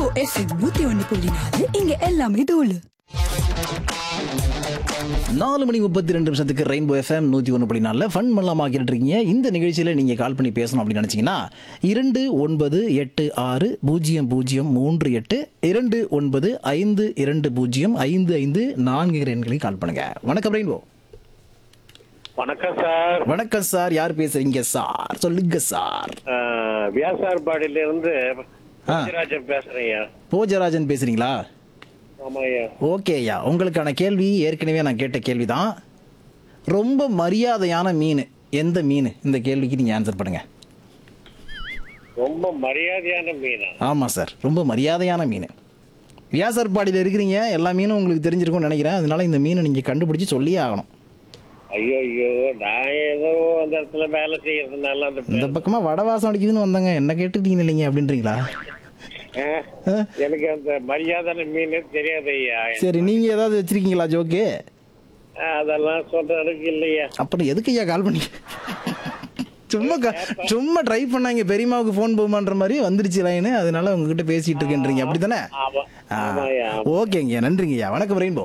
FM நூத்தி ஒன்னு புள்ளி நாலு இங்க எல்லாமே தூளு நாலு மணி முப்பத்தி ரெண்டு நிமிஷத்துக்கு ரெயின்போ எஃப்எம் நூற்றி ஒன்று புள்ளி நாலில் ஃபன் பண்ணலாமா இருக்கீங்க இந்த நிகழ்ச்சியில் நீங்கள் கால் பண்ணி பேசணும் அப்படின்னு நினச்சிங்கன்னா இரண்டு ஒன்பது எட்டு ஆறு பூஜ்ஜியம் பூஜ்ஜியம் மூன்று எட்டு இரண்டு ஒன்பது ஐந்து இரண்டு பூஜ்ஜியம் ஐந்து ஐந்து நான்கு எண்களில் கால் பண்ணுங்க வணக்கம் ரெயின்போ வணக்கம் சார் வணக்கம் சார் யார் பேசுறீங்க சார் சொல்லுங்க சார் அஹ், வியாசார்பாடியில இருந்து ராஜன் பேசுறேன் போஜராஜன் பேசுறீங்களா ஆமா ஐயா ஓகே ஐயா உங்களுக்கான கேள்வி ஏற்கனவே நான் கேட்ட கேள்வி தான் ரொம்ப மரியாதையான மீன் எந்த மீன் இந்த கேள்விக்கு நீங்கள் ஆன்சர் பண்ணுங்க ரொம்ப மரியாதையான மீனா ஆமாம் சார் ரொம்ப மரியாதையான மீன் வியாசர்பாடியில் இருக்கிறீங்க எல்லா மீனும் உங்களுக்கு தெரிஞ்சிருக்கும்னு நினைக்கிறேன் அதனால இந்த மீனை நீங்கள் கண்டுபிடிச்சி சொல்லியே ஆகணும் ஐயோ ஐயோ நான் ஏதோ அந்த இடத்துல வேலை செய்யறதுனால அந்த இந்த பக்கமாக வடவாசம் அடிக்குதுன்னு வந்தாங்க என்ன கேட்டுட்டீங்க இல்லைங்க அப்படின்றீங்களா அஹ், எனக்கு அந்த மரியாதையான மீன் தெரியாது ஐயா சரி நீங்கள் ஏதாவது வச்சிருக்கீங்களா ஜோக்கு அஹ், அதெல்லாம் சொல்றதுக்கு இல்லையா அப்புறம் எதுக்கு ஐயா கால் பண்ணி சும்மா க- சும்மா ட்ரை பண்ணாங்க பெரியம்மாவுக்கு ஃபோன் போகுமான்ற மாதிரி வந்துருச்சு லைனு அதனால உங்ககிட்ட பேசிட்டு இருக்கேன்றீங்க அப்படி தானே ஆமா ஆமா ஐயா ஓகேங்க நன்றிங்க ஐயா வணக்கம் ரெயின்போ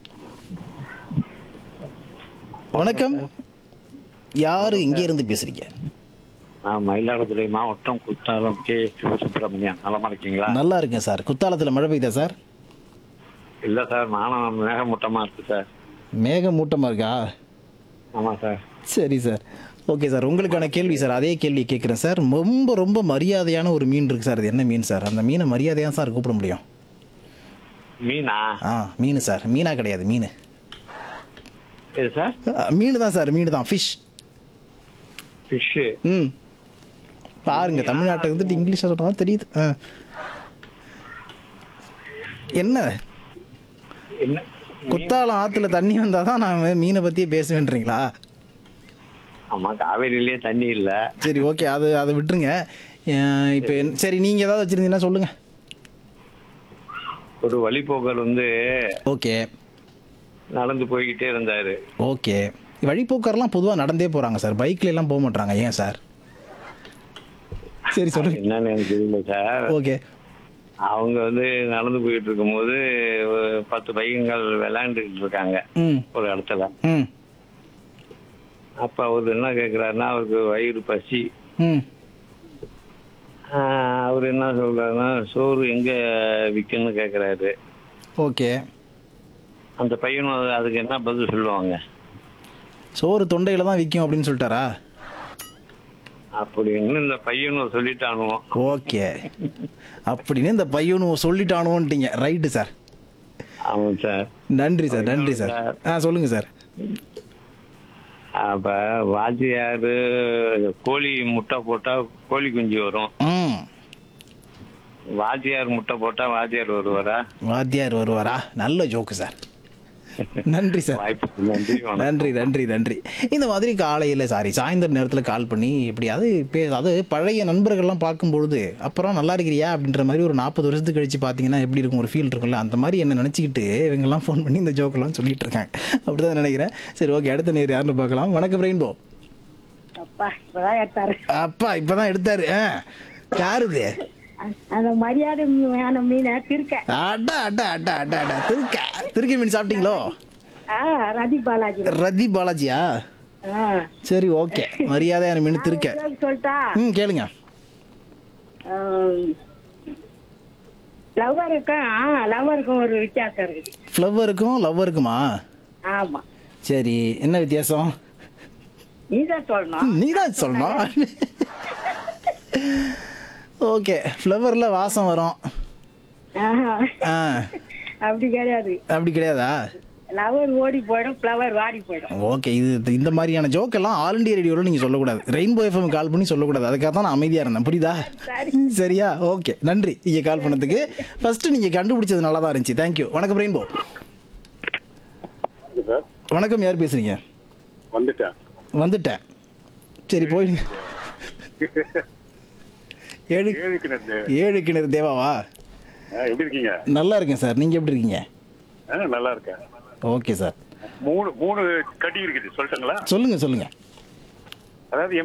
வணக்கம் யாரு இங்கே இருந்து பேசுறீங்க நான் மயிலாடுதுறை மாவட்டம் குத்தாலம் கே சிவசுப்பிரமணியன் நலமா இருக்கீங்களா நல்லா இருக்கேன் சார் குத்தாலத்தில் மழை பெய்தா சார் இல்ல சார் நானும் மேகமூட்டமா இருக்கு சார் மேகமூட்டமாக இருக்கா ஆமா சார் சரி சார் ஓகே சார் உங்களுக்கான கேள்வி சார் அதே கேள்வி கேட்குறேன் சார் ரொம்ப ரொம்ப மரியாதையான ஒரு மீன் இருக்கு சார் அது என்ன மீன் சார் அந்த மீனை மரியாதையாக சார் கூப்பிட முடியும் மீனா ஆ மீன் சார் மீனா கிடையாது மீன் இது சார் மீன் தான் சார் மீன் தான் ஃபிஷ் ஃபிஷ்ஷு ம் பாருங்க தமிழ்நாட்டை வந்துட்டு இங்கிலீஷில் சொல்கிறதா தெரியுது ஆ என்ன என்ன குத்தாலம் ஆற்றுல தண்ணி வந்தால் தான் நான் மீனை பற்றியே பேசுவேன்றீங்களா ஆமா காவேரியிலேயே தண்ணி இல்ல சரி ஓகே அது அதை விட்டுருங்க இப்போ சரி நீங்கள் ஏதாவது வச்சுருந்தீங்கன்னா சொல்லுங்கள் ஒரு வழிபோக்கர் வந்து ஓகே நடந்து போய்கிட்டே இருந்தாரு ஓகே வழிப்போக்கர்லாம் பொதுவாக நடந்தே போகிறாங்க சார் பைக்ல எல்லாம் போக மாட்டாங்க ஏன் சார் சரி சொல்லுங்க என்னன்னு எனக்கு தெரியல சார் ஓகே அவங்க வந்து நடந்து போயிட்டு இருக்கும்போது ஒரு பத்து பையன்கள் விளையாண்டுக்கிட்டு இருக்காங்க ம் ஒரு இடத்துல ம் அப்ப அவர் என்ன கேக்குறாருன்னா அவருக்கு வயிறு பசி ம் ஆஹ் அவர் என்ன சொல்றாருன்னா சோறு எங்க விற்குன்னு கேக்குறாரு ஓகே அந்த பையனும் அது- அதுக்கு என்ன பதில் சொல்லுவாங்க சோறு தொண்டையில் தான் விற்கும் அப்படின்னு சொல்லிட்டாரா அப்படின்னு இந்த பையனும் சொல்லிட்டானுவோம் ஓகே அப்படின்னு இந்த பையனும் சொல்லிட்டானுவோன்ட்டீங்க ரைட்டு சார் ஆமாம் சார் நன்றி சார் நன்றி சார் ஆ சொல்லுங்கள் சார் அப்ப வாத்தியாரு கோழி முட்டை போட்டா கோழி குஞ்சு வரும் ம் வாத்தியார் முட்டை போட்டா வாத்தியார் வருவாரா வாத்தியார் வருவாரா நல்ல ஜோக்கு சார் நன்றி சார் வாய்ப்புக்கு நன்றி வணக்கம். நன்றி நன்றி நன்றி இந்த மாதிரி காலையில் சாரி சாயந்தர நேரத்தில் கால் பண்ணி எப்படியாவது பே அது பழைய நண்பர்கள்லாம் பார்க்கும்பொழுது அப்புறம் நல்லா இருக்கிறியா அப்படின்ற மாதிரி ஒரு நாற்பது வருஷத்துக்கு கழிச்சு பார்த்தீங்கன்னா எப்படி இருக்கும் ஒரு ஃபீல் இருக்கும்ல அந்த மாதிரி என்ன நினச்சிக்கிட்டு இவங்கெல்லாம் ஃபோன் பண்ணி இந்த ஜோக்கெல்லாம் சொல்லிட்டு இருக்காங்க அப்படி தான் நினைக்கிறேன் சரி ஓகே அடுத்த நேர் யாருன்னு பார்க்கலாம் வணக்கம் ரெயின்போ அப்பா இப்பதான் எடுத்தாரு அப்பா இப்போ தான் எடுத்தாரு ஆ யாரு இது அந்த மரியாதை மீனான மீனை திருக்க அட்டா அட்டா அட்டா அட்டா அட்டா திருக்க திருக்கி மீன் சாப்பிட்டீங்களோ ஆ ரதி பாலாஜி ரதி பாலாஜியா ஆ. சரி ஓகே மரியாதையான மீன் திருக்க நான் ஒரு சொல்லிட்டா ம் கேளுங்க லவ்வருக்கும் லவ்வருக்கும் ஒரு வித்தியாசம் இருக்குது ஃப்ளவருக்கும் லவ்வருக்குமா ஆமா சரி என்ன வித்தியாசம் நீதான் சொல்லணும் நீ தான் சொல்லணும் ஓகே ஃப்ளவரில் வாசம் வரும் ஆஹா. ஆ அப்படி கிடையாது அப்படி கிடையாதா லவர் ஓடி போயிடும் ஃப்ளவர் வாடி போயிடும் ஓகே இது இந்த மாதிரியான ஜோக்கெல்லாம் ஆல் இண்டியா ரேடியோவில் நீங்கள் சொல்லக்கூடாது ரெயின்போ எஃப்எம் கால் பண்ணி சொல்லக்கூடாது அதுக்காக தான் நான் அமைதியாக இருந்தேன் புரியுதா சரியா ஓகே நன்றி நீங்கள் கால் பண்ணதுக்கு ஃபர்ஸ்ட் நீங்கள் கண்டுபிடிச்சது நல்லா தான் இருந்துச்சு தேங்க்யூ வணக்கம் ரெயின்போ சார் வணக்கம் யார் பேசுறீங்க வந்துட்டேன் வந்துட்டேன் சரி போயிடுங்க ஏழு ஏழு கிணறு ஏழு கிணறு தேவாவா ஆ, எப்படி இருக்கீங்க நல்லா இருக்கேன் சார் நீங்கள் எப்படி இருக்கீங்க ஆ, நல்லா இருக்கேன் ஓகே சார் மூணு மூணு கடி இருக்குது சொல்லட்டுங்களா சொல்லுங்கள் சொல்லுங்கள் அதாவது